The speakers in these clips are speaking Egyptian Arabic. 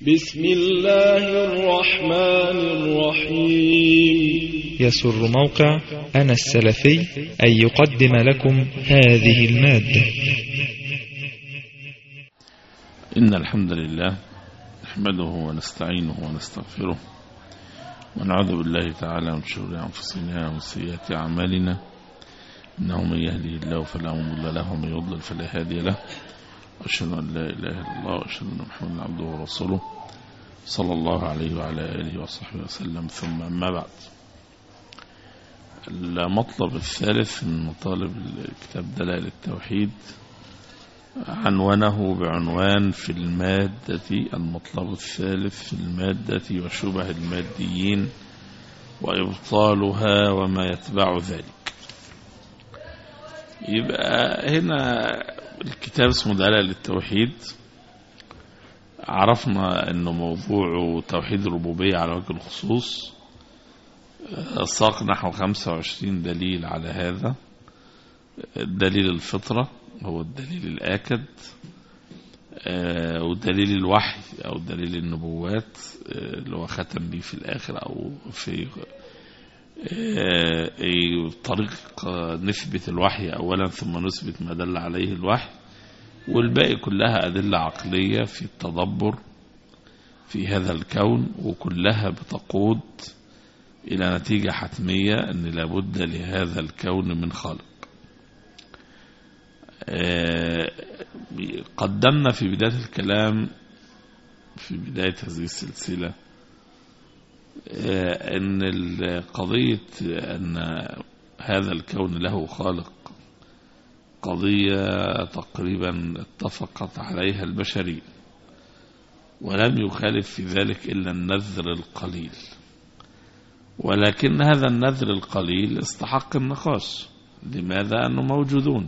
بسم الله الرحمن الرحيم يسر موقع أنا السلفي أن يقدم لكم هذه المادة إن الحمد لله نحمده ونستعينه ونستغفره ونعوذ بالله تعالى من شرور أنفسنا ومن سيئات أعمالنا إنه من يهدي الله فلا مضل له ومن يضلل فلا هادي له أشهد أن لا إله إلا الله وأشهد أن محمدا عبده ورسوله صلى الله عليه وعلى آله وصحبه وسلم ثم أما بعد المطلب الثالث من مطالب كتاب دلائل التوحيد عنوانه بعنوان في المادة المطلب الثالث في المادة وشبه الماديين وإبطالها وما يتبع ذلك يبقى هنا الكتاب اسمه دلائل التوحيد عرفنا انه موضوع توحيد الربوبية على وجه الخصوص ساق نحو 25 دليل على هذا دليل الفطرة هو الدليل الآكد ودليل الوحي أو دليل النبوات اللي هو ختم به في الآخر أو في طريق نثبت الوحي أولا ثم نثبت ما دل عليه الوحي والباقي كلها أدلة عقلية في التدبر في هذا الكون وكلها بتقود إلى نتيجة حتمية أن لابد لهذا الكون من خالق قدمنا في بداية الكلام في بداية هذه السلسلة أن قضية أن هذا الكون له خالق قضية تقريبا اتفقت عليها البشرية ولم يخالف في ذلك إلا النذر القليل ولكن هذا النذر القليل استحق النقاش لماذا أنه موجودون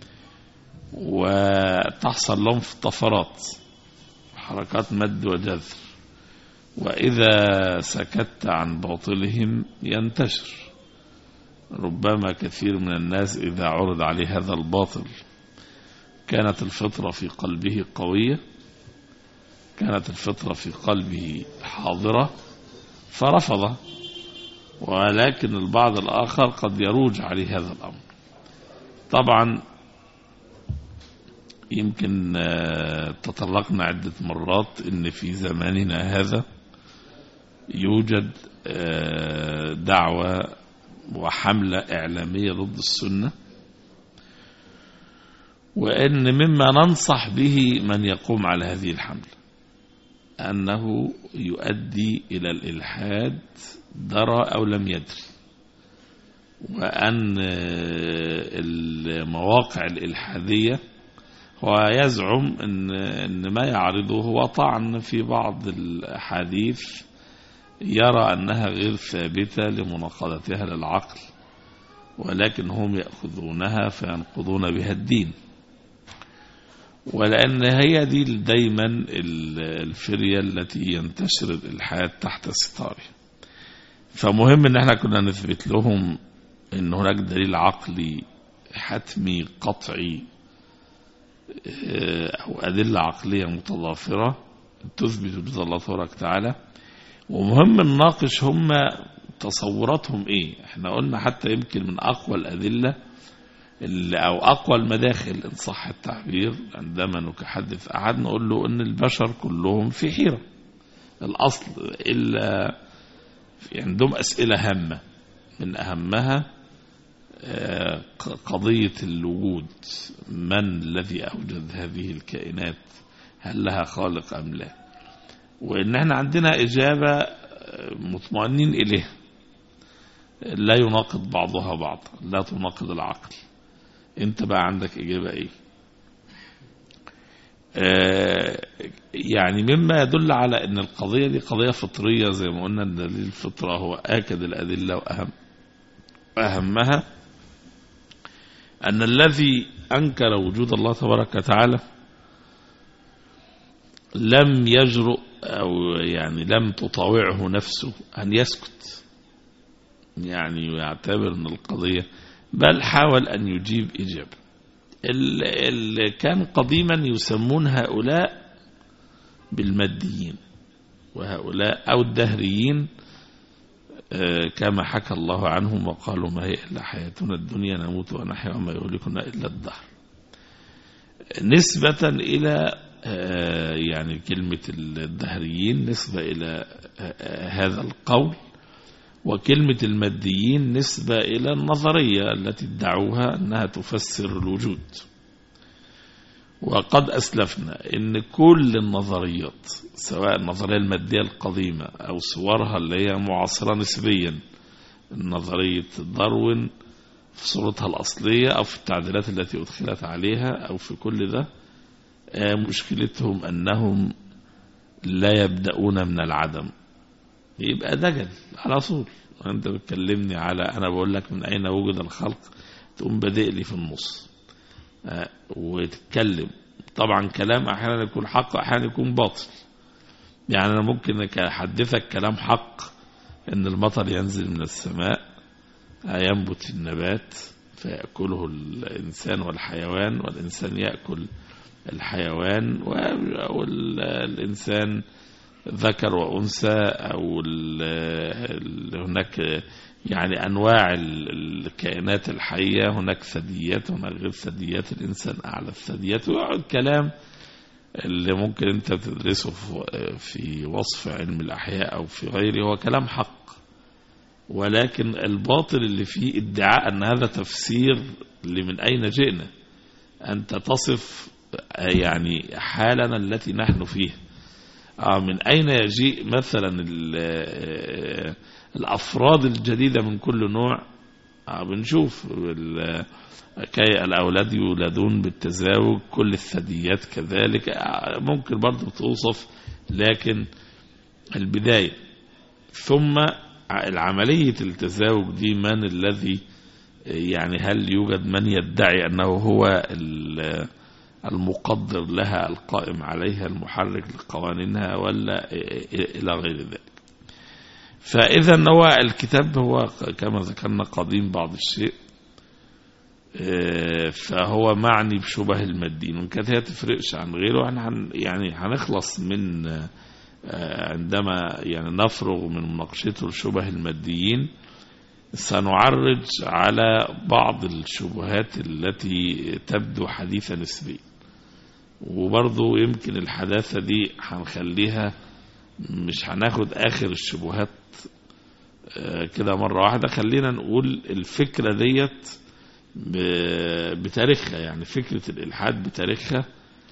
وتحصل لهم في الطفرات حركات مد وجذر وإذا سكت عن باطلهم ينتشر ربما كثير من الناس إذا عرض عليه هذا الباطل كانت الفطرة في قلبه قوية كانت الفطرة في قلبه حاضرة فرفض ولكن البعض الآخر قد يروج عليه هذا الأمر طبعا يمكن تطرقنا عدة مرات ان في زماننا هذا يوجد دعوة وحملة إعلامية ضد السنة وأن مما ننصح به من يقوم على هذه الحملة أنه يؤدي إلى الإلحاد درى أو لم يدري وأن المواقع الإلحادية هو يزعم أن, أن ما يعرضه هو طعن في بعض الأحاديث يرى أنها غير ثابتة لمناقضتها للعقل ولكن هم يأخذونها فينقضون بها الدين ولأن هي دي دايما الفرية التي ينتشر الإلحاد تحت ستاره فمهم ان احنا كنا نثبت لهم ان هناك دليل عقلي حتمي قطعي او ادله عقليه متضافره تثبت وجود الله تبارك وتعالى ومهم نناقش هم تصوراتهم ايه احنا قلنا حتى يمكن من اقوى الادله او اقوى المداخل ان صح التعبير عندما نحدث احد نقول له ان البشر كلهم في حيره الاصل الا عندهم اسئله هامه من اهمها قضيه الوجود من الذي اوجد هذه الكائنات هل لها خالق ام لا وان احنا عندنا اجابه مطمئنين اليها لا يناقض بعضها بعضا لا تناقض العقل انت بقى عندك اجابه ايه آه يعني مما يدل على ان القضيه دي قضيه فطريه زي ما قلنا ان دليل الفطره هو اكد الادله واهم اهمها ان الذي انكر وجود الله تبارك وتعالى لم يجرؤ أو يعني لم تطاوعه نفسه أن يسكت يعني يعتبر أن القضية بل حاول أن يجيب إجابة اللي كان قديما يسمون هؤلاء بالماديين وهؤلاء أو الدهريين آه، كما حكى الله عنهم وقالوا ما هي إلا حياتنا الدنيا نموت ونحيا وما يهلكنا إلا الدهر نسبة إلى آه، يعني كلمة الدهريين نسبة إلى آه، هذا القول وكلمة الماديين نسبة إلى النظرية التي ادعوها أنها تفسر الوجود وقد أسلفنا أن كل النظريات سواء النظرية المادية القديمة أو صورها اللي هي معاصرة نسبيا نظرية داروين في صورتها الأصلية أو في التعديلات التي أدخلت عليها أو في كل ده آه، مشكلتهم أنهم لا يبدأون من العدم يبقى دجل على طول أنت بتكلمني على أنا بقول لك من أين وجد الخلق تقوم بادئ لي في النص آه، وتتكلم طبعا كلام أحيانا يكون حق وأحيانا يكون باطل يعني أنا ممكن أحدثك كلام حق أن المطر ينزل من السماء ينبت النبات فيأكله الإنسان والحيوان والإنسان يأكل الحيوان والإنسان ذكر وأنثى أو ال- ال- هناك يعني أنواع ال- الكائنات الحية هناك ثدييات هناك غير ثدييات الإنسان أعلى الثدييات ويقعد كلام اللي ممكن أنت تدرسه في- في وصف علم الأحياء أو في غيره هو كلام حق ولكن الباطل اللي فيه ادعاء أن هذا تفسير لمن أين جئنا أنت تصف يعني حالنا التي نحن فيها آه، من أين يجيء مثلا ال- آه، الأفراد الجديدة من كل نوع آه، بنشوف ال- كي الأولاد يولدون بالتزاوج كل الثدييات كذلك آه، ممكن برضو توصف لكن البداية ثم العملية التزاوج دي من الذي يعني هل يوجد من يدعي أنه هو ال- المقدر لها القائم عليها المحرك لقوانينها ولا إلى غير ذلك فإذا هو الكتاب هو كما ذكرنا قديم بعض الشيء آه، فهو معني بشبه المادين وإن كانت هي تفرقش عن غيره احنا هن- يعني هنخلص من آه، عندما يعني نفرغ من مناقشته لشبه الماديين سنعرج على بعض الشبهات التي تبدو حديثة نسبيا وبرضو يمكن الحداثة دي هنخليها مش هناخد آخر الشبهات آه، كده مرة واحدة خلينا نقول الفكرة ديت ب- بتاريخها يعني فكرة الإلحاد بتاريخها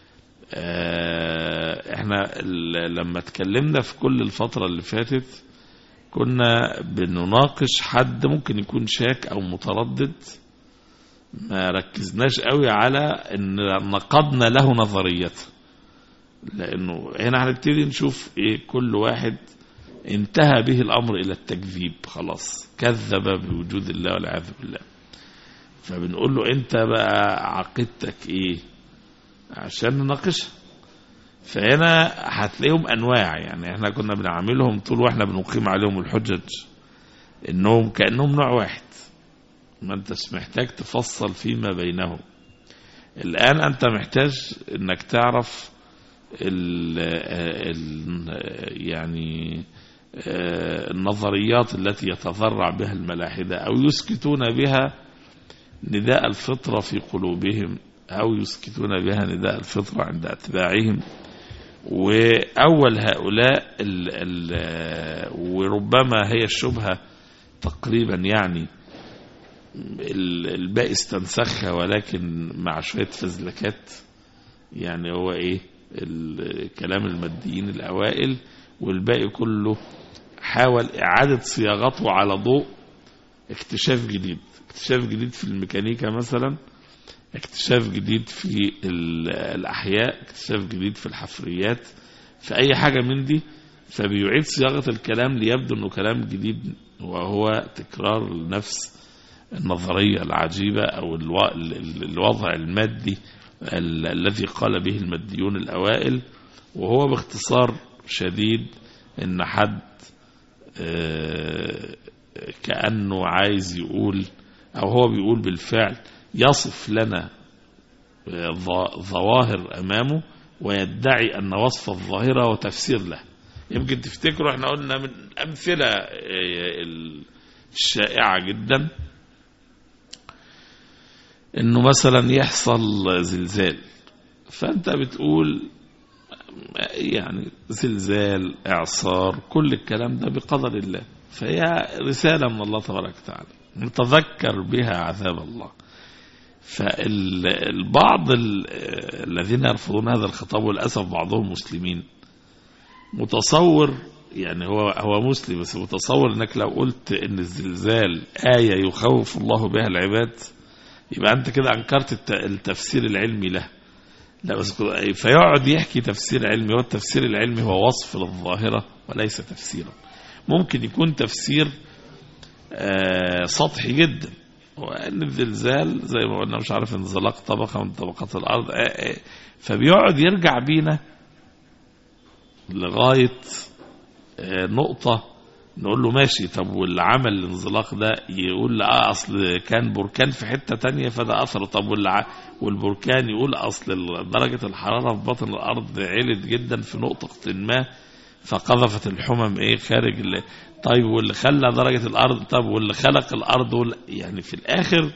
آه، احنا ال- لما اتكلمنا في كل الفترة اللي فاتت كنا بنناقش حد ممكن يكون شاك او متردد ما ركزناش قوي على ان نقضنا له نظريته لانه هنا هنبتدي نشوف ايه كل واحد انتهى به الامر الى التكذيب خلاص كذب بوجود الله والعياذ بالله فبنقول له انت بقى عقيدتك ايه عشان نناقشها فهنا هتلاقيهم انواع يعني احنا كنا بنعاملهم طول واحنا بنقيم عليهم الحجج انهم كانهم نوع واحد ما انتش محتاج تفصل فيما بينهم الان انت محتاج انك تعرف ال ال يعني آه، النظريات التي يتذرع بها الملاحدة أو يسكتون بها نداء الفطرة في قلوبهم أو يسكتون بها نداء الفطرة عند أتباعهم وأول هؤلاء ال ال وربما هي الشبهة تقريبا يعني ال- الباقي استنسخها ولكن مع شوية فزلكات يعني هو ايه ال- كلام الماديين الأوائل والباقي كله حاول إعادة صياغته على ضوء اكتشاف جديد اكتشاف جديد في الميكانيكا مثلا اكتشاف جديد في ال- الأحياء اكتشاف جديد في الحفريات في أي حاجة من دي فبيعيد صياغة الكلام ليبدو أنه كلام جديد وهو تكرار نفس النظرية العجيبة أو الو- ال- ال- الوضع المادي ال- الذي قال به الماديون الأوائل وهو باختصار شديد ان حد آه، كأنه عايز يقول او هو بيقول بالفعل يصف لنا آه، ظ- ظواهر امامه ويدعي ان وصف الظاهرة وتفسير له يمكن تفتكروا احنا قلنا من الأمثلة آه، الشائعة جدا انه مثلا يحصل زلزال فانت بتقول يعني زلزال اعصار كل الكلام ده بقدر الله فهي رسالة من الله تبارك وتعالى نتذكر بها عذاب الله فالبعض الذين يرفضون هذا الخطاب وللأسف بعضهم مسلمين متصور يعني هو هو مسلم بس متصور انك لو قلت ان الزلزال آية يخوف الله بها العباد يبقى انت كده انكرت الت- التفسير العلمي له لا بس كده- فيقعد يحكي تفسير علمي والتفسير العلمي هو وصف للظاهرة وليس تفسيرا ممكن يكون تفسير آه، سطحي جدا وان الزلزال زي ما قلنا مش عارف انزلاق طبقة من طبقات الارض آه، آه، فبيقعد يرجع بينا لغاية آه، نقطة نقول له ماشي طب واللي عمل الانزلاق ده يقول لا اصل كان بركان في حتة تانية فده اثر طب واللي ع- والبركان يقول اصل ال- درجة الحرارة في بطن الارض علت جدا في نقطة ما فقذفت الحمم ايه خارج ال... طيب واللي خلى درجة الارض طب واللي خلق الارض وال... يعني في الاخر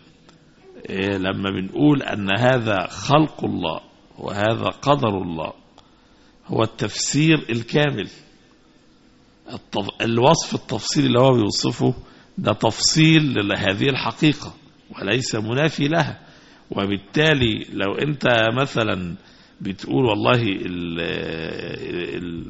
إيه لما بنقول ان هذا خلق الله وهذا قدر الله هو التفسير الكامل التف... الوصف التفصيلي اللي هو بيوصفه ده تفصيل لهذه الحقيقة وليس منافي لها وبالتالي لو انت مثلا بتقول والله ال... ال...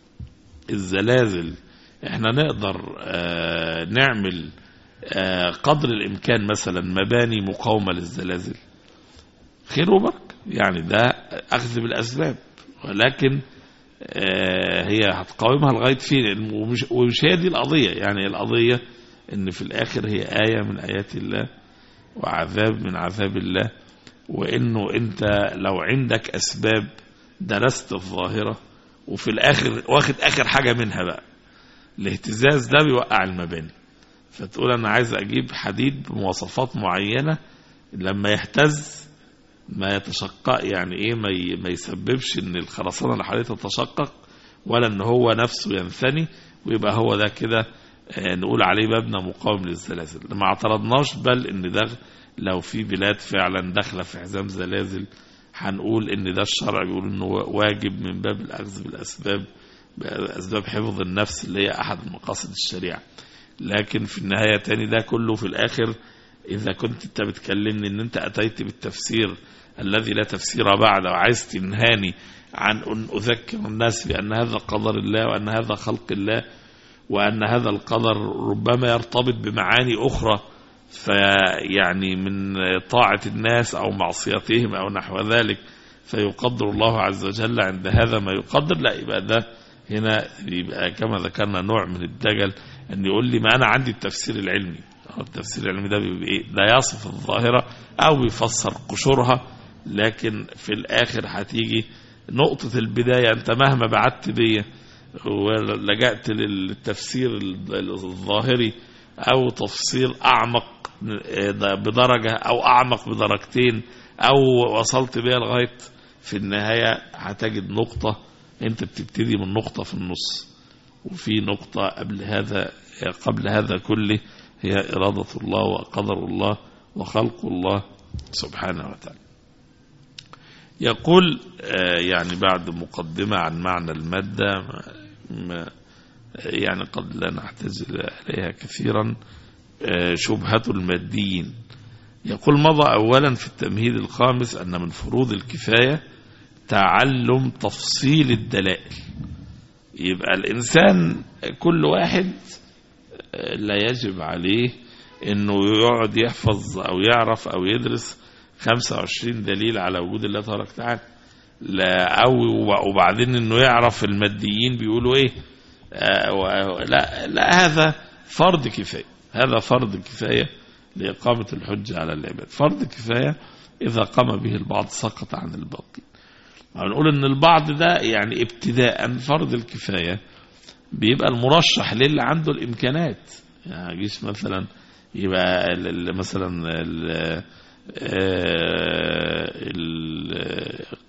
الزلازل احنا نقدر آه، نعمل آه، قدر الامكان مثلا مباني مقاومة للزلازل خير وبركة يعني ده اخذ بالاسباب ولكن آه، هي هتقاومها لغايه فين ومش, ومش هي دي القضيه يعني القضيه ان في الاخر هي ايه من ايات الله وعذاب من عذاب الله وانه انت لو عندك اسباب درست الظاهره وفي الاخر واخد اخر حاجه منها بقى الاهتزاز ده بيوقع المباني فتقول انا عايز اجيب حديد بمواصفات معينه لما يهتز ما يتشقق يعني ايه ما ي- ما يسببش ان الخرسانه اللي حواليه تتشقق ولا ان هو نفسه ينثني ويبقى هو ده كده آه، نقول عليه مبنى مقاوم للزلازل ما اعترضناش بل ان ده لو في بلاد فعلا داخله في حزام زلازل هنقول ان ده الشرع بيقول انه واجب من باب الاخذ بالاسباب اسباب حفظ النفس اللي هي احد مقاصد الشريعه لكن في النهايه تاني ده كله في الاخر إذا كنت أنت بتكلمني أن أنت أتيت بالتفسير الذي لا تفسير بعد وعايز تنهاني عن أن أذكر الناس بأن هذا قدر الله وأن هذا خلق الله وأن هذا القدر ربما يرتبط بمعاني أخرى فيعني من طاعة الناس أو معصيتهم أو نحو ذلك فيقدر الله عز وجل عند هذا ما يقدر لا يبقى ده هنا يبقى كما ذكرنا نوع من الدجل أن يقول لي ما أنا عندي التفسير العلمي التفسير العلمي ده بيبقى ايه ده يصف الظاهرة او بيفسر قشورها لكن في الاخر هتيجي نقطة البداية انت مهما بعدت بيا ولجأت للتفسير الظاهري او تفسير اعمق بدرجة او اعمق بدرجتين او وصلت بيها لغاية في النهاية هتجد نقطة انت بتبتدي من نقطة في النص وفي نقطة قبل هذا قبل هذا كله هي إرادة الله وقدر الله وخلق الله سبحانه وتعالى يقول يعني بعد مقدمة عن معنى المادة ما يعني قد لا نحتاج إليها كثيرا شبهة الماديين يقول مضى أولا في التمهيد الخامس أن من فروض الكفاية تعلم تفصيل الدلائل يبقى الإنسان كل واحد لا يجب عليه انه يقعد يحفظ او يعرف او يدرس 25 دليل على وجود الله تبارك وتعالى لا او وبعدين انه يعرف الماديين بيقولوا ايه آه لا لا هذا فرض كفايه هذا فرض كفايه لاقامه الحجه على العباد فرض كفايه اذا قام به البعض سقط عن الباقي هنقول ان البعض ده يعني ابتداء فرض الكفايه بيبقى المرشح للي عنده الامكانات يعني جيش مثلا يبقى ال ال مثلا ال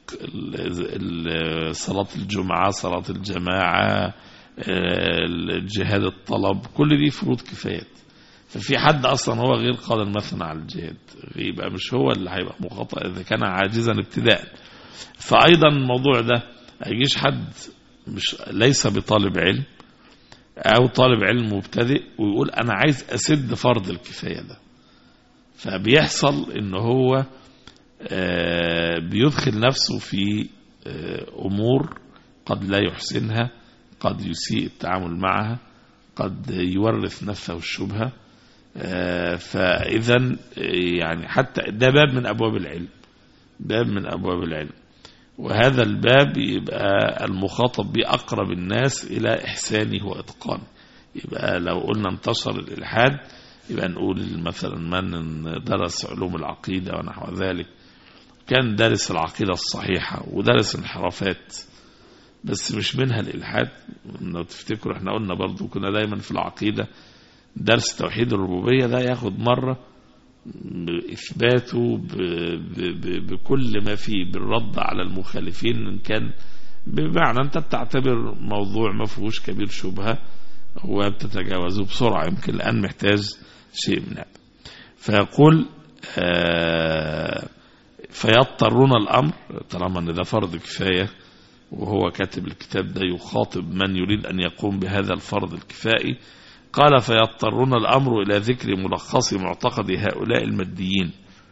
ال- ال- صلاة الجمعة صلاة الجماعة آه، الجهاد الطلب كل دي فروض كفايات ففي حد اصلا هو غير قادر مثلا على الجهاد يبقى مش هو اللي هيبقى مخاطئ اذا كان عاجزا ابتداء فايضا الموضوع ده ما يجيش حد مش ليس بطالب علم او طالب علم مبتدئ ويقول انا عايز اسد فرض الكفايه ده فبيحصل ان هو آه، بيدخل نفسه في آه، امور قد لا يحسنها قد يسيء التعامل معها قد يورث نفسه الشبهه آه، فاذا آه، يعني حتى ده باب من ابواب العلم باب من ابواب العلم وهذا الباب يبقى المخاطب به اقرب الناس الى احسانه واتقانه يبقى لو قلنا انتشر الالحاد يبقى نقول مثلا من درس علوم العقيده ونحو ذلك كان دارس العقيده الصحيحه ودرس انحرافات بس مش منها الالحاد لو تفتكروا احنا قلنا برضو كنا دايما في العقيده درس توحيد الربوبيه ده ياخد مره بإثباته ب- ب- ب- بكل ما فيه بالرد على المخالفين إن كان بمعنى أنت بتعتبر موضوع ما فيهوش كبير شبهة وبتتجاوزه بسرعة يمكن الآن محتاج شيء من هذا فيقول آه، فيضطرون الأمر طالما أن ده فرض كفاية وهو كاتب الكتاب ده يخاطب من يريد أن يقوم بهذا الفرض الكفائي قال فيضطرون الأمر إلى ذكر ملخص معتقد هؤلاء الماديين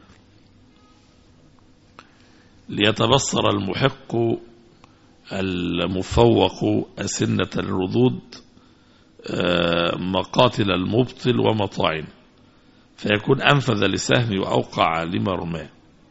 ليتبصر المحق المفوق أسنة الردود آه، مقاتل المبطل ومطاعن فيكون أنفذ لسهمي وأوقع لمرماه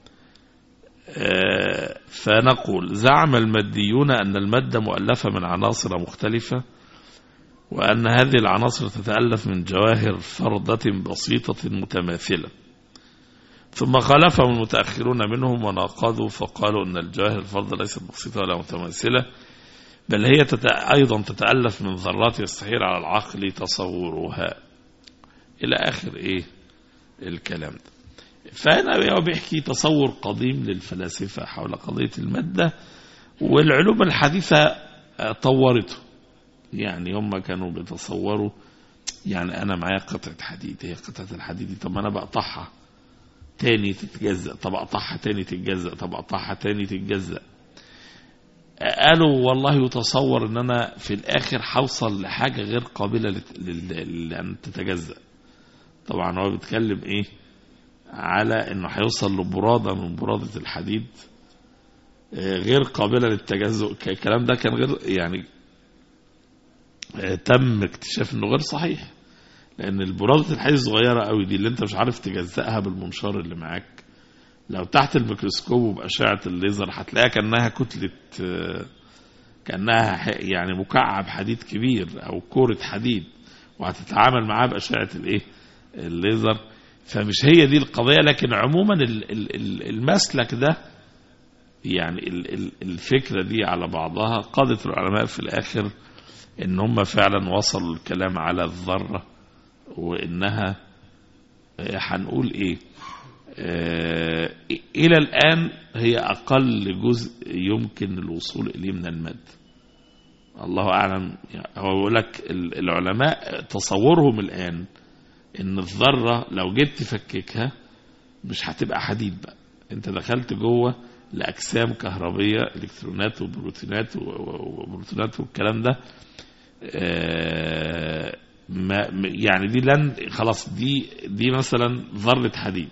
آه، فنقول زعم الماديون أن المادة مؤلفة من عناصر مختلفة وأن هذه العناصر تتألف من جواهر فردة بسيطة متماثلة ثم خالفهم المتأخرون منهم وناقضوا فقالوا أن الجواهر الفردة ليست بسيطة ولا متماثلة بل هي تت... أيضا تتألف من ذرات يستحيل على العقل تصورها إلى آخر إيه الكلام ده فهنا هو بيحكي تصور قديم للفلاسفة حول قضية المادة والعلوم الحديثة آه، طورته يعني هم كانوا بيتصوروا يعني انا معايا قطعه حديد هي قطعه الحديد دي طب ما انا بقطعها تاني تتجزأ طب اقطعها تاني تتجزأ طب اقطعها تاني تتجزأ قالوا والله يتصور ان انا في الاخر هوصل لحاجه غير قابله لت- لل- لان تتجزأ طبعا هو بيتكلم ايه على انه هيوصل لبراده من براده الحديد آه، غير قابله للتجزؤ ك- الكلام ده كان غير يعني آه، تم اكتشاف انه غير صحيح لان البرادة الحديد الصغيرة قوي دي اللي انت مش عارف تجزأها بالمنشار اللي معاك لو تحت الميكروسكوب وبأشعة الليزر هتلاقيها كأنها كتلة آه، كأنها ح- يعني مكعب حديد كبير او كورة حديد وهتتعامل معاه بأشعة الايه الليزر فمش هي دي القضية لكن عموما ال- ال- ال- المسلك ده يعني ال- ال- الفكرة دي على بعضها قادت العلماء في الآخر ان هم فعلا وصلوا الكلام على الذرة وانها آه، هنقول ايه آه، الى الان هي اقل جزء يمكن الوصول اليه من المادة الله اعلم يعني هو بيقول لك ال- العلماء تصورهم الان ان الذرة لو جيت تفككها مش هتبقى حديد بقى انت دخلت جوه لاجسام كهربيه الكترونات وبروتينات و- و- وبروتونات والكلام ده آه، ما م- يعني دي لن خلاص دي دي مثلا ذره حديد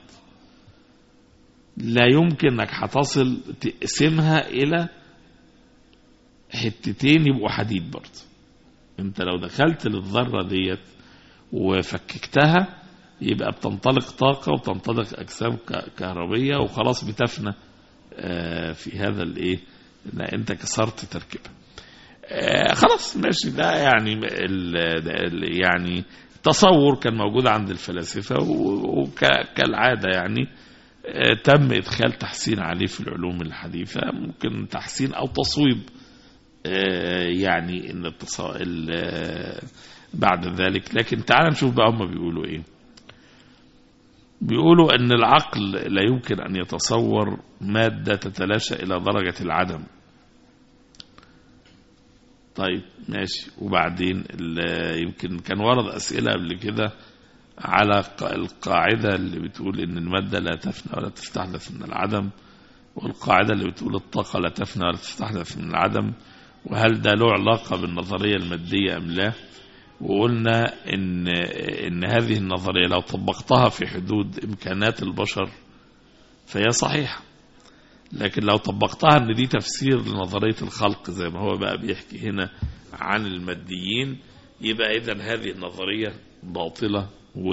لا يمكن انك هتصل تقسمها الى حتتين يبقوا حديد برضه انت لو دخلت للذره ديت وفككتها يبقى بتنطلق طاقه وبتنطلق اجسام ك- كهربيه وخلاص بتفنى آه، في هذا الايه إن انت كسرت تركيبها آه، خلاص ماشي ده يعني ال ده ال- يعني تصور كان موجود عند الفلاسفة وكالعادة يعني آه، تم إدخال تحسين عليه في العلوم الحديثة ممكن تحسين أو تصويب آه، يعني إن التص... ال- آه، بعد ذلك لكن تعال نشوف بقى هم بيقولوا إيه بيقولوا أن العقل لا يمكن أن يتصور مادة تتلاشى إلى درجة العدم طيب ماشي وبعدين ال- يمكن كان ورد أسئلة قبل كده على ق- القاعدة اللي بتقول إن المادة لا تفنى ولا تستحدث من العدم والقاعدة اللي بتقول الطاقة لا تفنى ولا تستحدث من العدم وهل ده له علاقة بالنظرية المادية أم لا وقلنا إن, إن هذه النظرية لو طبقتها في حدود إمكانات البشر فهي صحيحة لكن لو طبقتها ان دي تفسير لنظرية الخلق زي ما هو بقى بيحكي هنا عن الماديين يبقى اذا هذه النظرية باطلة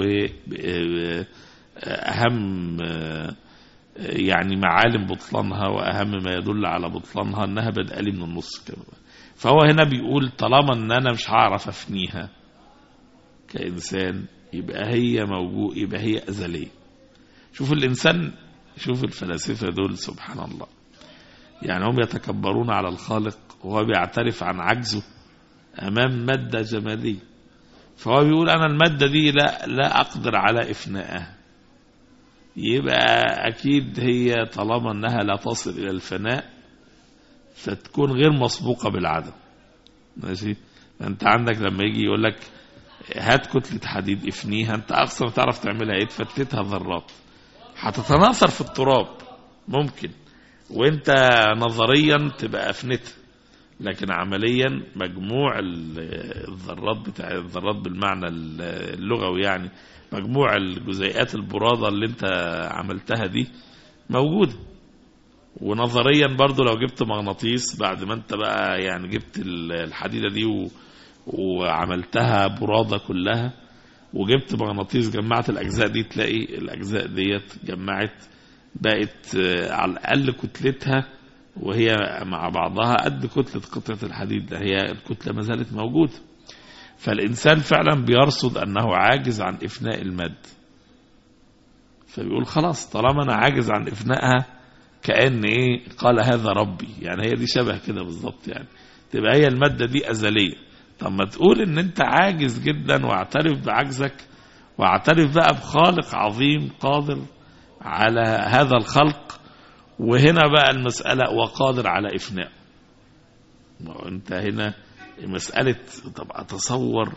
وأهم يعني معالم بطلانها وأهم ما يدل على بطلانها أنها بدأ لي من النص كده فهو هنا بيقول طالما أن أنا مش هعرف أفنيها كإنسان يبقى هي موجود يبقى هي أزلية شوف الإنسان شوف الفلاسفة دول سبحان الله يعني هم يتكبرون على الخالق وهو بيعترف عن عجزه أمام مادة جمالية فهو بيقول أنا المادة دي لا, لا أقدر على إفنائها يبقى أكيد هي طالما أنها لا تصل إلى الفناء فتكون غير مسبوقة بالعدم ماشي أنت عندك لما يجي يقول لك هات كتلة حديد افنيها أنت أقصى ما تعرف تعملها إيه تفتتها ذرات هتتناثر في التراب ممكن وانت نظريا تبقى افنتها لكن عمليا مجموع الذرات بتاع الذرات بالمعنى اللغوي يعني مجموع الجزيئات البرادة اللي انت عملتها دي موجودة ونظريا برضو لو جبت مغناطيس بعد ما انت بقى يعني جبت الحديدة دي و... وعملتها برادة كلها وجبت مغناطيس جمعت الأجزاء دي تلاقي الأجزاء ديت جمعت بقت على الأقل كتلتها وهي مع بعضها قد كتلة قطعة الحديد ده هي الكتلة ما زالت موجودة فالإنسان فعلا بيرصد أنه عاجز عن إفناء الماد فبيقول خلاص طالما أنا عاجز عن إفنائها كأن إيه قال هذا ربي يعني هي دي شبه كده بالظبط يعني تبقى هي المادة دي أزلية طب ما تقول ان انت عاجز جدا واعترف بعجزك واعترف بقى بخالق عظيم قادر على هذا الخلق وهنا بقى المسألة وقادر على إفناء انت هنا مسألة طب أتصور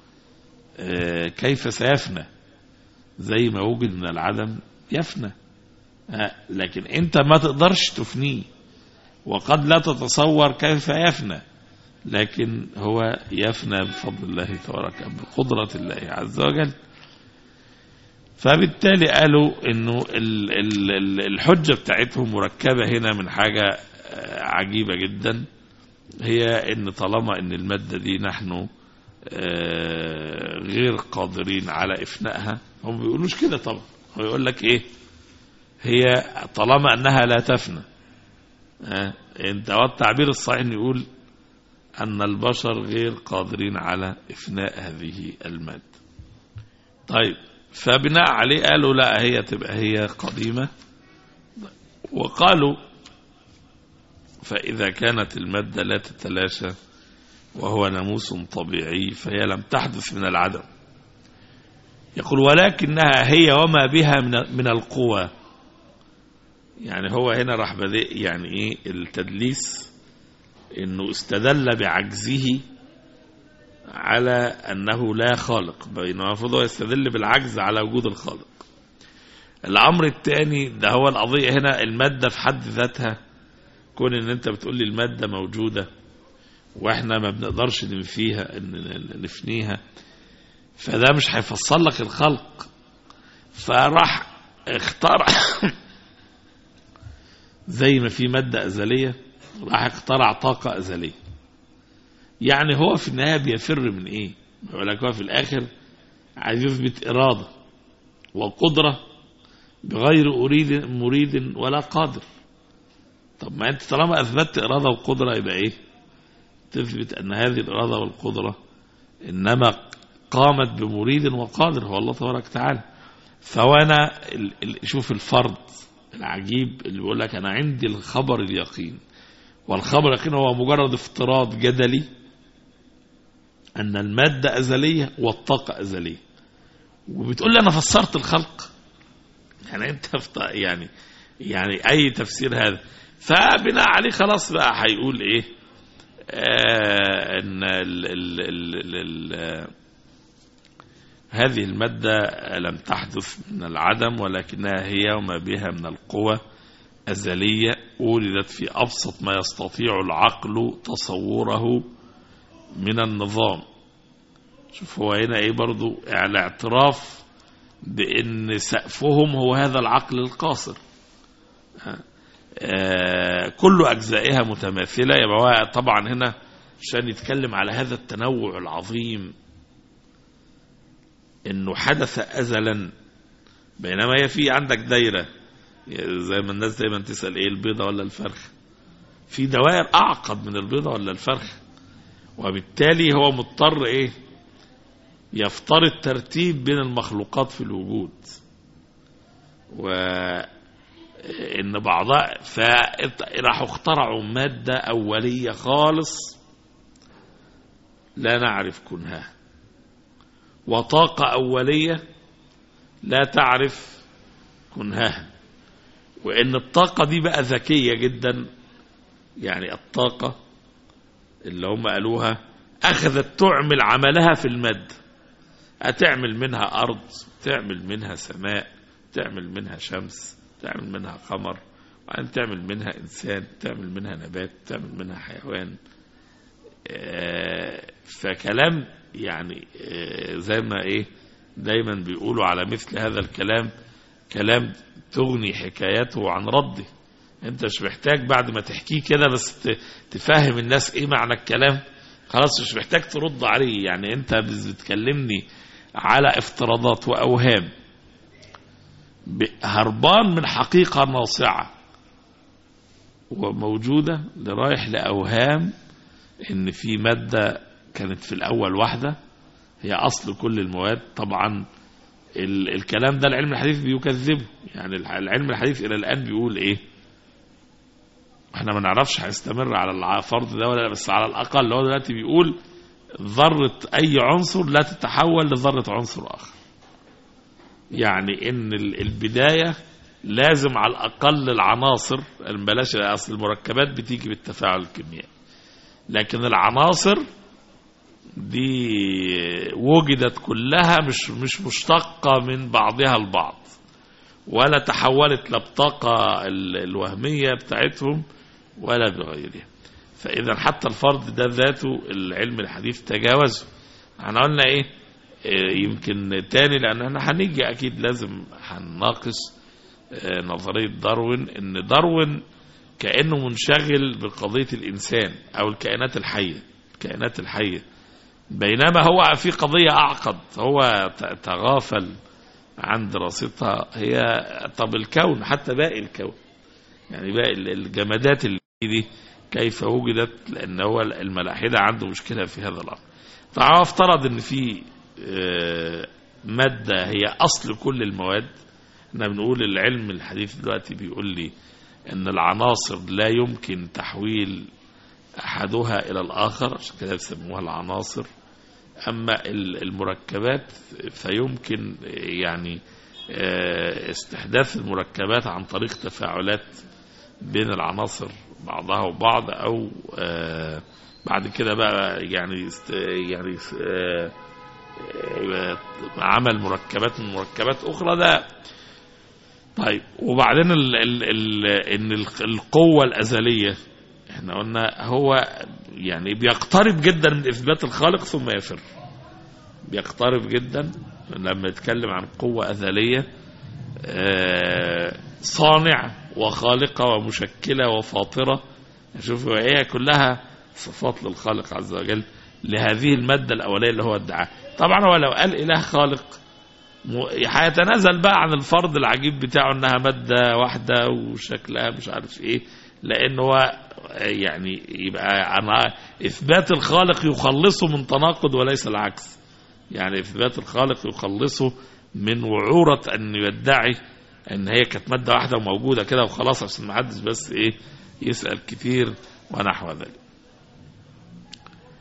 كيف سيفنى زي ما وجد من العدم يفنى لكن انت ما تقدرش تفنيه وقد لا تتصور كيف يفنى لكن هو يفنى بفضل الله تبارك بقدرة الله عز وجل فبالتالي قالوا انه الحجة بتاعتهم مركبة هنا من حاجة عجيبة جدا هي ان طالما ان المادة دي نحن غير قادرين على افنائها هم بيقولوش كده طبعا هو يقول لك ايه هي طالما انها لا تفنى انت والتعبير الصحيح يقول أن البشر غير قادرين على إفناء هذه المادة طيب فبناء عليه قالوا لا هي تبقى هي قديمة وقالوا فإذا كانت المادة لا تتلاشى وهو ناموس طبيعي فهي لم تحدث من العدم يقول ولكنها هي وما بها من من القوى يعني هو هنا راح بدأ يعني ايه التدليس انه استدل بعجزه على انه لا خالق بينما المفروض هو يستدل بالعجز على وجود الخالق الامر الثاني ده هو القضيه هنا الماده في حد ذاتها كون ان انت بتقول لي الماده موجوده واحنا ما بنقدرش ننفيها نفنيها فده مش هيفصل لك الخلق فراح اخترع زي ما في ماده ازليه راح اخترع طاقة أزلية يعني هو في النهاية بيفر من إيه يقول لك هو في الآخر عايز يثبت إرادة وقدرة بغير أريد مريد ولا قادر طب ما أنت طالما أثبتت إرادة وقدرة يبقى إيه تثبت أن هذه الإرادة والقدرة إنما قامت بمريد وقادر هو الله تبارك وتعالى فوانا شوف الفرد العجيب اللي بيقول لك أنا عندي الخبر اليقين والخبر اليقين هو مجرد افتراض جدلي أن المادة أزلية والطاقة أزلية وبتقول لي أنا فسرت الخلق يعني انت فط... يعني يعني اي تفسير هذا فبناء عليه خلاص بقى هيقول ايه آه ان ال ال ال ال ال هذه المادة لم تحدث من العدم ولكنها هي وما بها من القوى أزلية ولدت في أبسط ما يستطيع العقل تصوره من النظام شوف هو هنا ايه برضو الاعتراف بان سقفهم هو هذا العقل القاصر آه كل اجزائها متماثله يبقى هو طبعا هنا عشان يتكلم على هذا التنوع العظيم انه حدث ازلا بينما هي في عندك دايره زي ما الناس دايما تسال ايه البيضه ولا الفرخ في دوائر اعقد من البيضه ولا الفرخ وبالتالي هو مضطر ايه يفترض ترتيب بين المخلوقات في الوجود و ان بعضها فراحوا اخترعوا مادة أولية خالص لا نعرف كنها وطاقة أولية لا تعرف كنها وإن الطاقة دي بقى ذكية جدا يعني الطاقة اللي هم قالوها أخذت تعمل عملها في المادة هتعمل منها أرض تعمل منها سماء تعمل منها شمس تعمل منها قمر وبعدين تعمل منها إنسان تعمل منها نبات تعمل منها حيوان آه، فكلام يعني آه، زي ما إيه دايما بيقولوا على مثل هذا الكلام كلام تغني حكايته عن رده انت مش محتاج بعد ما تحكيه كده بس ت- تفهم الناس ايه معنى الكلام خلاص مش محتاج ترد عليه يعني انت بس بتكلمني على افتراضات واوهام ب- هربان من حقيقة ناصعة وموجودة لرايح لأوهام إن في مادة كانت في الأول واحدة هي أصل كل المواد طبعا ال الكلام ده العلم الحديث بيكذبه يعني الع- العلم الحديث إلى الآن بيقول إيه احنا ما نعرفش هيستمر على الفرض ده ولا لا بس على الأقل هو دلوقتي بيقول ذرة أي عنصر لا تتحول لذرة عنصر آخر يعني ان ال- البداية لازم على الأقل العناصر بلاش أصل المركبات بتيجي بالتفاعل الكيميائي لكن العناصر دي وجدت كلها مش مش مشتقة من بعضها البعض ولا تحولت لا بطاقة ال- الوهمية بتاعتهم ولا بغيرها فإذا حتى الفرد ده ذاته العلم الحديث تجاوزه احنا قلنا ايه إيه، يمكن تاني لان احنا هنيجي اكيد لازم هنناقش آه، نظرية داروين ان داروين كأنه منشغل بقضية الانسان او الكائنات الحية الكائنات الحية بينما هو في قضية اعقد هو ت- تغافل عن دراستها هي طب الكون حتى باقي الكون يعني باقي ال- الجمادات اللي دي كيف وجدت لان هو الملاحدة عنده مشكلة في هذا الامر طبعا هو افترض ان في آه، مادة هي اصل كل المواد احنا بنقول العلم الحديث دلوقتي بيقول لي ان العناصر لا يمكن تحويل احدها الى الاخر عشان كده بيسموها العناصر اما ال- المركبات فيمكن يعني آه، استحداث المركبات عن طريق تفاعلات بين العناصر بعضها وبعض او آه، بعد كده بقى يعني است- يعني آه، آه، عمل مركبات من مركبات اخرى ده طيب وبعدين ال ال ال ان ال- القوه الازليه احنا قلنا هو يعني بيقترب جدا من اثبات الخالق ثم يفر بيقترب جدا لما يتكلم عن قوه ازليه آه، صانع وخالقه ومشكله وفاطره شوف هي كلها صفات للخالق عز وجل لهذه الماده الاوليه اللي هو ادعاها طبعا هو لو قال اله خالق م- هيتنازل بقى عن الفرض العجيب بتاعه انها ماده واحده وشكلها مش عارف ايه لان هو يعني يبقى انا اثبات الخالق يخلصه من تناقض وليس العكس يعني اثبات الخالق يخلصه من وعوره ان يدعي ان هي كانت ماده واحده وموجوده كده وخلاص عشان ما حدش بس ايه يسال كتير ونحو ذلك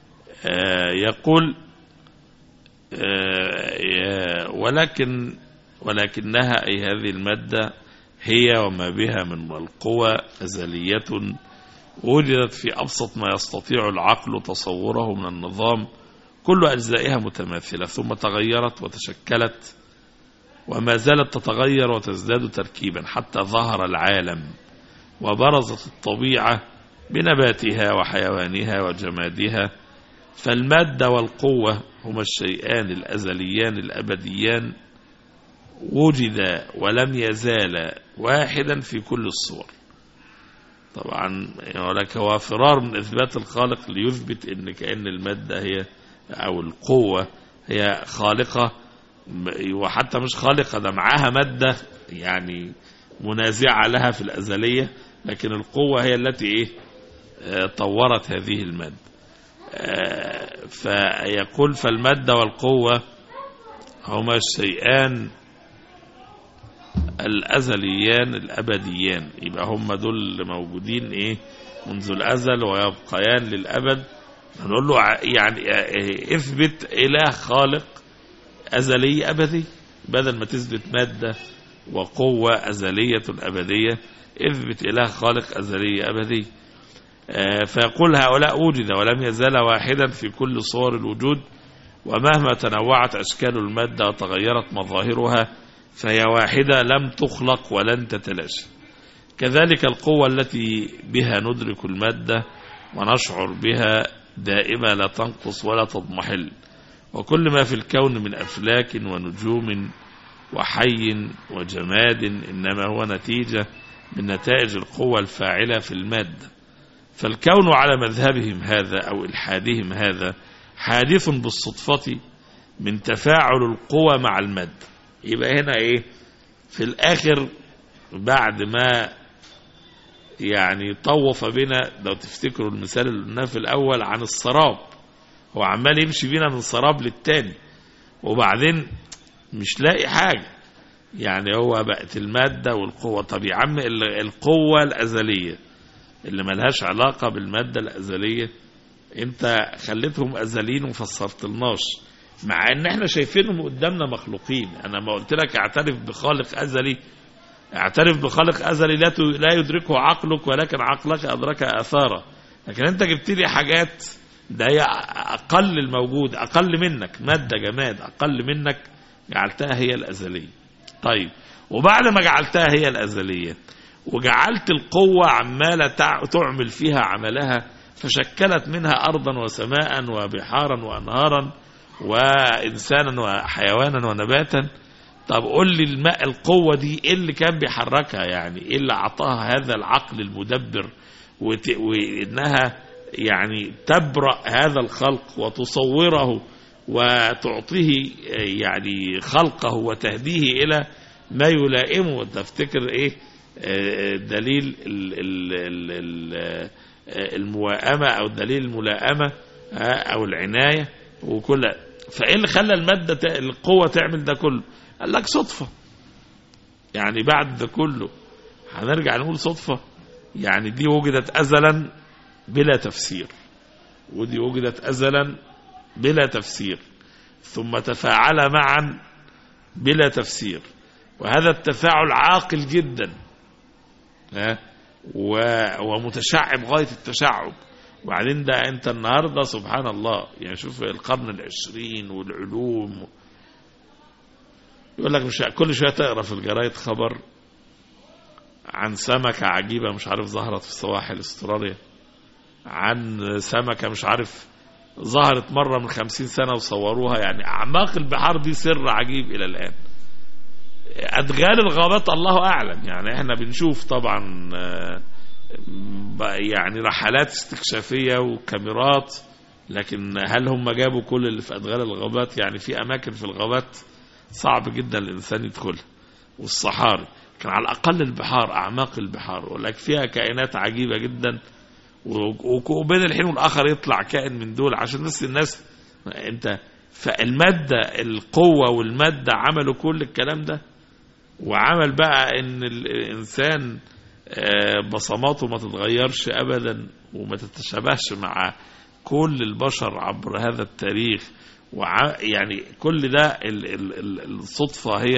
آه يقول آه، ولكن ولكنها أي هذه المادة هي وما بها من القوى أزلية وجدت في أبسط ما يستطيع العقل تصوره من النظام كل أجزائها متماثلة ثم تغيرت وتشكلت وما زالت تتغير وتزداد تركيبا حتى ظهر العالم وبرزت الطبيعة بنباتها وحيوانها وجمادها فالمادة والقوة هما الشيئان الأزليان الأبديان وجدا ولم يزال واحدا في كل الصور طبعا ولك هو فرار من إثبات الخالق ليثبت أن كأن المادة هي أو القوة هي خالقة وحتى مش خالقة ده معاها مادة يعني منازعة لها في الأزلية لكن القوة هي التي إيه آه، طورت هذه المادة آه، فيقول فالمادة والقوة هما الشيئان الأزليان الأبديان يبقى هم دول اللي موجودين إيه منذ الأزل ويبقيان للأبد هنقول له ع- يعني آه، اثبت إله خالق أزلي أبدي بدل ما تثبت مادة وقوة أزلية أبدية اثبت إله خالق أزلي أبدي آه، فيقول هؤلاء وجد ولم يزال واحدا في كل صور الوجود ومهما تنوعت أشكال المادة وتغيرت مظاهرها فهي واحدة لم تخلق ولن تتلاشى كذلك القوة التي بها ندرك المادة ونشعر بها دائمة لا تنقص ولا تضمحل وكل ما في الكون من أفلاك ونجوم وحي وجماد إنما هو نتيجة من نتائج القوة الفاعلة في المادة فالكون على مذهبهم هذا أو إلحادهم هذا حادث بالصدفة من تفاعل القوى مع المادة يبقى هنا إيه في الآخر بعد ما يعني طوف بنا لو تفتكروا المثال اللي قلناه في الأول عن السراب هو عمال يمشي بينا من سراب للتاني وبعدين مش لاقي حاجة يعني هو بقت المادة والقوة طب يا عم ال- القوة الأزلية اللي ملهاش علاقة بالمادة الأزلية انت خليتهم أزليين وفسرت لناش مع ان احنا شايفينهم قدامنا مخلوقين انا ما قلت لك اعترف بخالق أزلي اعترف بخالق أزلي لا ت- لا يدركه عقلك ولكن عقلك أدرك آثاره لكن انت جبت لي حاجات ده هي أقل الموجود أقل منك مادة جماد أقل منك جعلتها هي الأزلية طيب وبعد ما جعلتها هي الأزلية وجعلت القوة عمالة تع- تعمل فيها عملها فشكلت منها أرضا وسماء وبحارا وأنهارا وإنسانا وحيوانا ونباتا طب قول لي الماء القوة دي ايه اللي كان بيحركها يعني ايه اللي اعطاها هذا العقل المدبر وت... وانها يعني تبرأ هذا الخلق وتصوره وتعطيه آه، يعني خلقه وتهديه الى ما يلائمه تفتكر ايه آه، دليل ال... ال... ال... ال... آه، الموائمة او دليل الملائمة آه، او العناية وكل فايه اللي خلى المادة ت- القوة تعمل ده كله قال لك صدفة يعني بعد ده كله هنرجع نقول صدفة يعني دي وجدت أزلا بلا تفسير ودي وجدت أزلا بلا تفسير ثم تفاعل معا بلا تفسير وهذا التفاعل عاقل جدا ها و- ومتشعب غاية التشعب وبعدين ده انت النهاردة سبحان الله يعني شوف القرن العشرين والعلوم يقول لك مش كل شويه تقرا في الجرايد خبر عن سمكه عجيبه مش عارف ظهرت في سواحل استراليا عن سمكه مش عارف ظهرت مره من خمسين سنه وصوروها يعني اعماق البحار دي سر عجيب الى الان ادغال الغابات الله اعلم يعني احنا بنشوف طبعا آه، بقى يعني رحلات استكشافيه وكاميرات لكن هل هم جابوا كل اللي في ادغال الغابات يعني في اماكن في الغابات صعب جدا الانسان يدخلها والصحاري كان على الاقل البحار اعماق البحار ولكن فيها كائنات عجيبه جدا و- وبين الحين والاخر يطلع كائن من دول عشان بس الناس انت فالماده القوه والماده عملوا كل الكلام ده وعمل بقى ان الانسان آه، بصماته ما تتغيرش ابدا وما تتشابهش مع كل البشر عبر هذا التاريخ وع يعني كل ده ال- ال- ال- الصدفة هي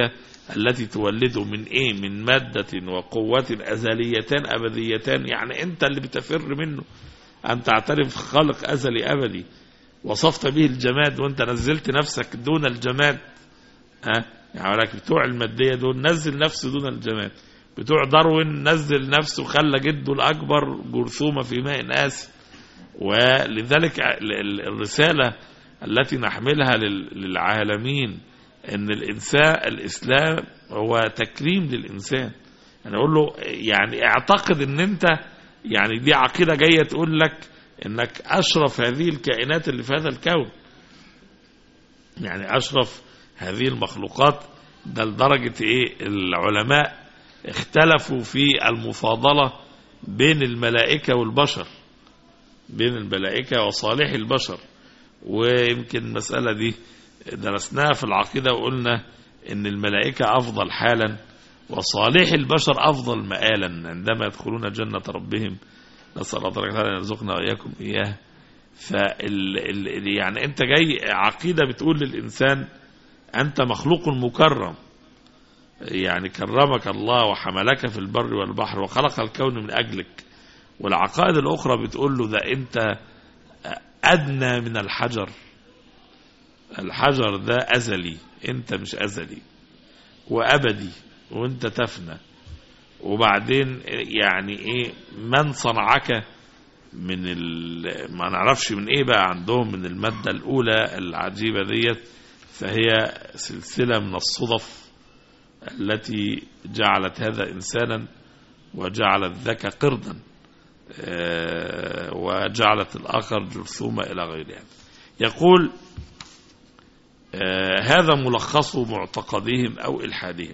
التي تولده من ايه من مادة وقوة أزليتان أبديتان يعني انت اللي بتفر منه أن تعترف خلق أزلي أبدي وصفت به الجماد وانت نزلت نفسك دون الجماد ها يعني لك بتوع المادية دول نزل نفسه دون الجماد بتوع داروين نزل نفسه خلى جده الأكبر جرثومة في ماء آسي ولذلك ال- ال- الرسالة التي نحملها لل- للعالمين ان الانسان الاسلام هو تكريم للانسان انا اقول له يعني اعتقد ان انت يعني دي عقيده جايه تقول لك انك اشرف هذه الكائنات اللي في هذا الكون يعني اشرف هذه المخلوقات ده لدرجه ايه العلماء اختلفوا في المفاضله بين الملائكه والبشر بين الملائكه وصالح البشر ويمكن المساله دي درسناها في العقيدة وقلنا ان الملائكة افضل حالا وصالح البشر افضل مآلا عندما يدخلون جنة ربهم نسأل الله تبارك وتعالى ان يرزقنا واياكم اياه فال ال يعني انت جاي عقيدة بتقول للانسان انت مخلوق مكرم يعني كرمك الله وحملك في البر والبحر وخلق الكون من اجلك والعقائد الاخرى بتقول له ده انت ادنى من الحجر الحجر ده أزلي أنت مش أزلي وأبدي وأنت تفنى وبعدين يعني إيه من صنعك من ال... ما نعرفش من إيه بقى عندهم من المادة الأولى العجيبة ديت فهي سلسلة من الصدف التي جعلت هذا إنسانا وجعلت ذاك قردا آه، وجعلت الآخر جرثومة إلى غير هذا يقول آه، هذا ملخص معتقدهم أو إلحادهم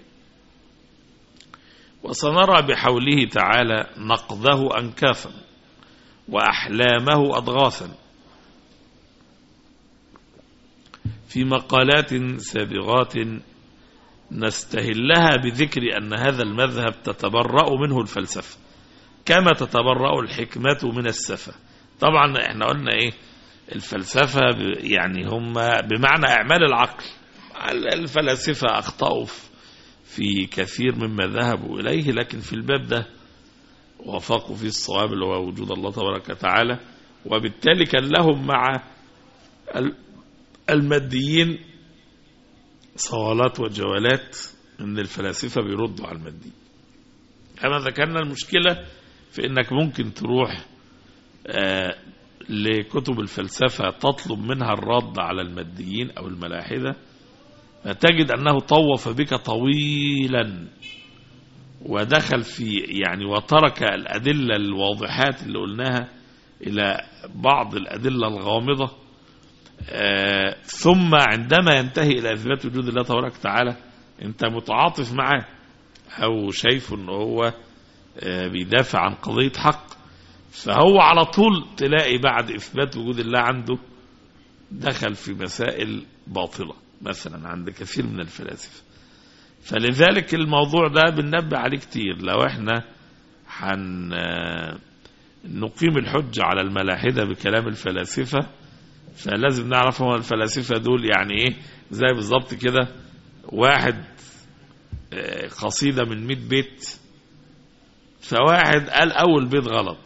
وسنرى بحوله تعالى نقضه أنكافا وأحلامه أضغاثا في مقالات سابغات نستهلها بذكر أن هذا المذهب تتبرأ منه الفلسفة كما تتبرأ الحكمة من السفة طبعا احنا قلنا ايه الفلسفة ب- يعني هم بمعنى اعمال العقل الفلاسفة اخطأوا في- في كثير مما ذهبوا اليه لكن في الباب ده وافقوا فيه الصواب اللي هو وجود الله تبارك وتعالى وبالتالي كان لهم مع ال- الماديين صوالات وجولات ان الفلاسفة بيردوا على الماديين كما ذكرنا المشكلة في انك ممكن تروح آه، لكتب الفلسفة تطلب منها الرد على الماديين او الملاحدة فتجد انه طوف بك طويلا ودخل في يعني وترك الادلة الواضحات اللي قلناها الى بعض الادلة الغامضة آه، ثم عندما ينتهي الى اثبات وجود الله تبارك وتعالى انت متعاطف معاه او شايفه ان هو آه، بيدافع عن قضية حق فهو على طول تلاقي بعد اثبات وجود الله عنده دخل في مسائل باطلة مثلا عند كثير من الفلاسفة فلذلك الموضوع ده بننبه عليه كتير لو احنا حن آه، نقيم الحجة على الملاحدة بكلام الفلاسفة فلازم نعرف هو الفلاسفة دول يعني ايه زي بالظبط كده واحد آه، قصيدة من 100 بيت فواحد قال أول بيت غلط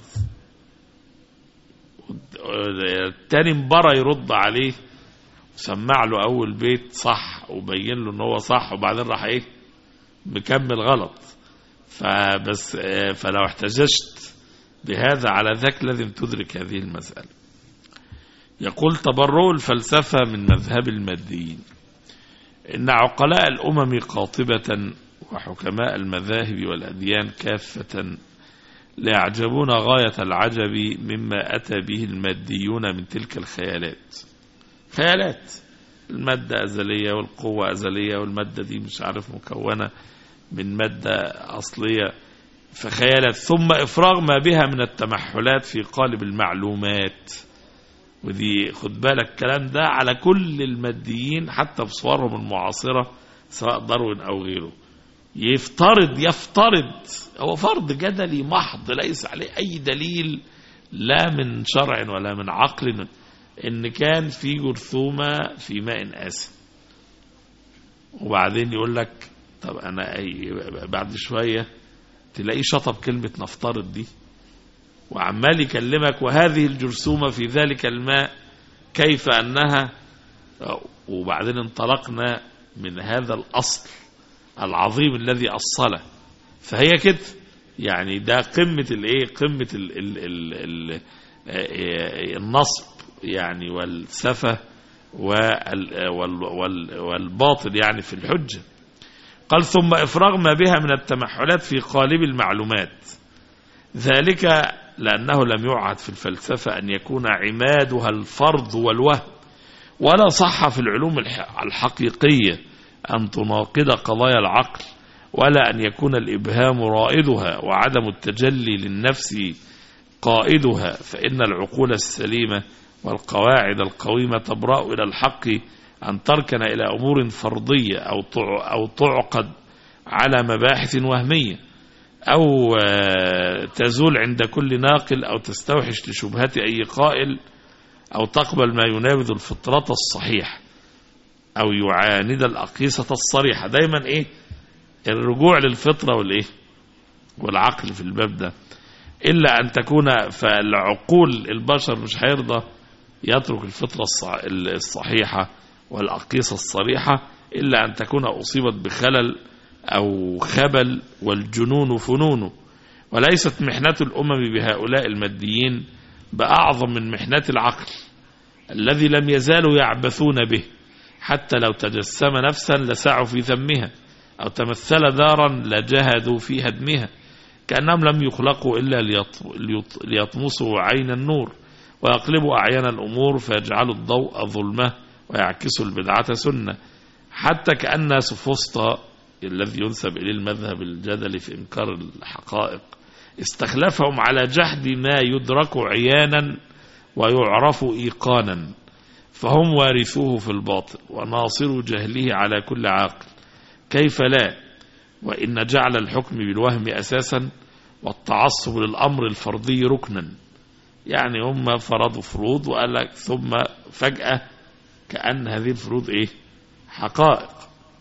التاني مبرى يرد عليه وسمع له أول بيت صح وبين له إن هو صح وبعدين راح إيه مكمل غلط فبس آه، فلو احتججت بهذا على ذاك لازم تدرك هذه المسألة يقول تبرؤ الفلسفة من مذهب الماديين إن عقلاء الأمم قاطبة وحكماء المذاهب والأديان كافة لا يعجبون غاية العجب مما أتى به الماديون من تلك الخيالات خيالات المادة أزلية والقوة أزلية والمادة دي مش عارف مكونة من مادة أصلية فخيالات ثم إفراغ ما بها من التمحلات في قالب المعلومات ودي خد بالك الكلام ده على كل الماديين حتى في صورهم المعاصرة سواء داروين أو غيره يفترض يفترض هو فرض جدلي محض ليس عليه أي دليل لا من شرع ولا من عقل إن كان في جرثومة في ماء آسن وبعدين يقول لك طب أنا أي- بعد شوية تلاقيه شطب كلمة نفترض دي وعمال يكلمك وهذه الجرثومة في ذلك الماء كيف أنها وبعدين انطلقنا من هذا الأصل العظيم الذي أصله فهي كده يعني ده قمة الايه قمة ال ال ال ال آه، النصب يعني والسفة وال وال وال والباطل يعني في الحجة قال ثم إفراغ ما بها من التمحلات في قالب المعلومات ذلك لأنه لم يعهد في الفلسفة أن يكون عمادها الفرض والوهم ولا صح في العلوم الح- الحقيقية أن تناقض قضايا العقل ولا أن يكون الإبهام رائدها وعدم التجلي للنفس قائدها فإن العقول السليمة والقواعد القويمة تبرأ إلى الحق أن تركن إلى أمور فرضية أو تع- أو تعقد على مباحث وهمية أو آه، تزول عند كل ناقل أو تستوحش لشبهات أي قائل أو تقبل ما ينابذ الفطرة الصحيح أو يعاند الأقيسة الصريحة دايما إيه الرجوع للفطرة والإيه والعقل في الباب ده إلا أن تكون فالعقول البشر مش هيرضى يترك الفطرة الصع- الصحيحة والأقيسة الصريحة إلا أن تكون أصيبت بخلل أو خبل والجنون فنون وليست محنة الأمم بهؤلاء الماديين بأعظم من محنة العقل الذي لم يزالوا يعبثون به حتى لو تجسم نفسا لسعوا في ذمها أو تمثل دارا لجهدوا في هدمها كأنهم لم يخلقوا إلا ليط- ليط- ليطمسوا عين النور ويقلبوا أعين الأمور فيجعلوا الضوء ظلمة ويعكسوا البدعة سنة حتى كأن سفسطى الذي ينسب إليه المذهب الجدلي في إنكار الحقائق استخلفهم على جحد ما يدرك عيانا ويعرف إيقانا فهم وارثوه في الباطل وناصروا جهله على كل عاقل كيف لا وإن جعل الحكم بالوهم أساسا والتعصب للأمر الفرضي ركنا يعني هم فرضوا فروض وقال لك ثم فجأة كأن هذه الفروض إيه حقائق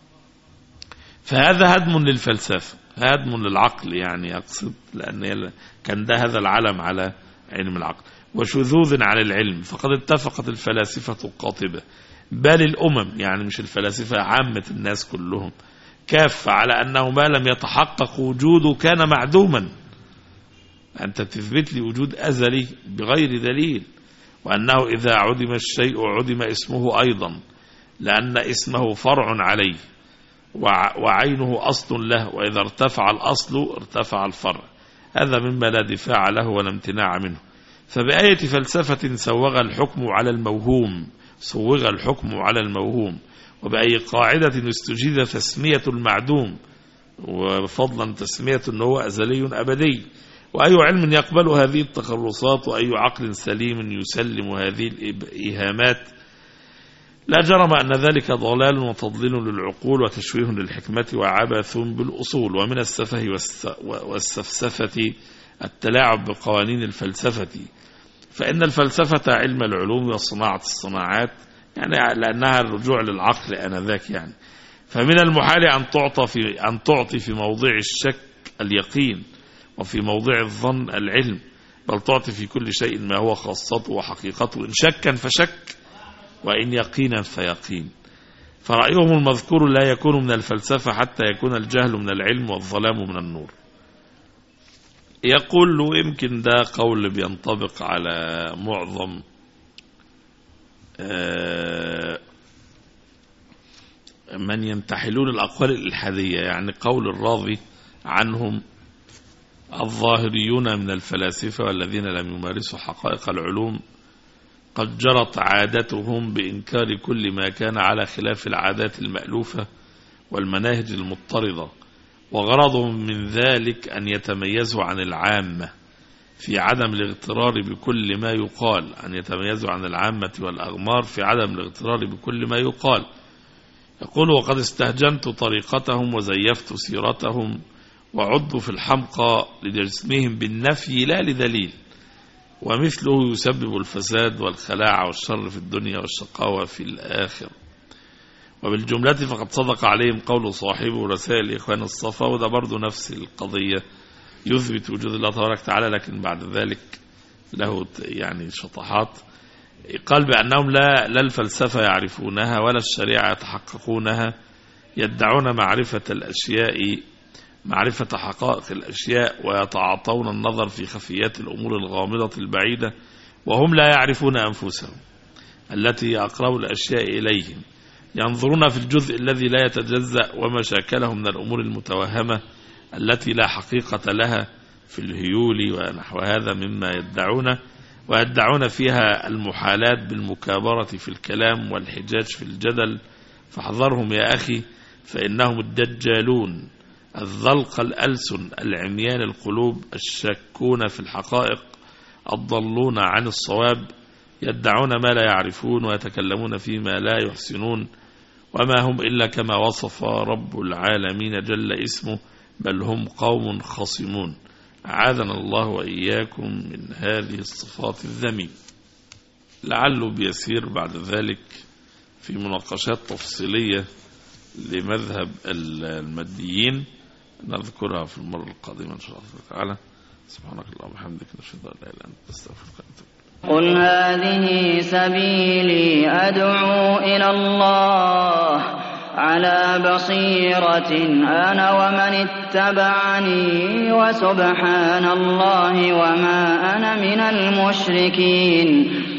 فهذا هدم للفلسفة هدم للعقل يعني أقصد لأن يل- كان ده هذا العلم على علم العقل وشذوذ على العلم فقد اتفقت الفلاسفة القاطبة بل الأمم يعني مش الفلاسفة عامة الناس كلهم كافة على أنه ما لم يتحقق وجوده كان معدوما أنت تثبت لي وجود أزلي بغير دليل وأنه إذا عدم الشيء عدم اسمه أيضا لأن اسمه فرع عليه وع- وعينه أصل له وإذا ارتفع الأصل ارتفع الفرع هذا مما لا دفاع له ولا امتناع منه فبآية فلسفة سوغ الحكم على الموهوم سوغ الحكم على الموهوم وبأي قاعدة استجيد تسمية المعدوم وفضلا تسمية أنه أزلي أبدي وأي علم يقبل هذه التخرصات وأي عقل سليم يسلم هذه الإيهامات لا جرم أن ذلك ضلال وتضليل للعقول وتشويه للحكمة وعبث بالأصول ومن السفه والس- والسفسفة التلاعب بقوانين الفلسفة فإن الفلسفة علم العلوم وصناعة الصناعات يعني لأنها الرجوع للعقل آنذاك يعني فمن المحال أن تعطى في أن تعطي في موضع الشك اليقين وفي موضع الظن العلم بل تعطي في كل شيء ما هو خاصته وحقيقته إن شكا فشك وإن يقينا فيقين فرأيهم المذكور لا يكون من الفلسفة حتى يكون الجهل من العلم والظلام من النور يقول له يمكن ده قول بينطبق على معظم آه، من ينتحلون الأقوال الإلحادية يعني قول الراضي عنهم الظاهريون من الفلاسفة والذين لم يمارسوا حقائق العلوم قد جرت عادتهم بإنكار كل ما كان على خلاف العادات المألوفة والمناهج المضطردة وغرضهم من ذلك أن يتميزوا عن العامة في عدم الاغترار بكل ما يقال أن يتميزوا عن العامة والأغمار في عدم الاغترار بكل ما يقال يقول وقد استهجنت طريقتهم وزيفت سيرتهم وعضوا في الحمقى لجسمهم بالنفي لا لدليل ومثله يسبب الفساد والخلاع والشر في الدنيا والشقاوة في الآخر وبالجملة فقد صدق عليهم قول صاحبه رسائل إخوان الصفا وده برضه نفس القضية يثبت وجود الله تبارك وتعالى لكن بعد ذلك له يعني شطحات قال بأنهم لا, لا الفلسفة يعرفونها ولا الشريعة يتحققونها يدعون معرفة الأشياء معرفة حقائق الأشياء ويتعاطون النظر في خفيات الأمور الغامضة البعيدة وهم لا يعرفون أنفسهم التي أقرب الأشياء إليهم ينظرون في الجزء الذي لا يتجزأ وما شاكله من الأمور المتوهمة التي لا حقيقة لها في الهيول ونحو هذا مما يدعون ويدعون فيها المحالات بالمكابرة في الكلام والحجاج في الجدل فاحذرهم يا أخي فإنهم الدجالون الذلق الألسن العميان القلوب الشاكون في الحقائق الضلون عن الصواب يدعون ما لا يعرفون ويتكلمون فيما لا يحسنون وما هم إلا كما وصف رب العالمين جل اسمه بل هم قوم خصمون أعاذنا الله وإياكم من هذه الصفات الذميمة لعله بيسير بعد ذلك في مناقشات تفصيلية لمذهب الماديين نذكرها في المرة القادمة إن شاء الله تعالى سبحانك اللهم وبحمدك نشهد أن لا إله إلا أنت نستغفرك ونتوب قل هذه سبيلي أدعو إلى الله على بصيرة أنا ومن اتبعني وسبحان الله وما أنا من المشركين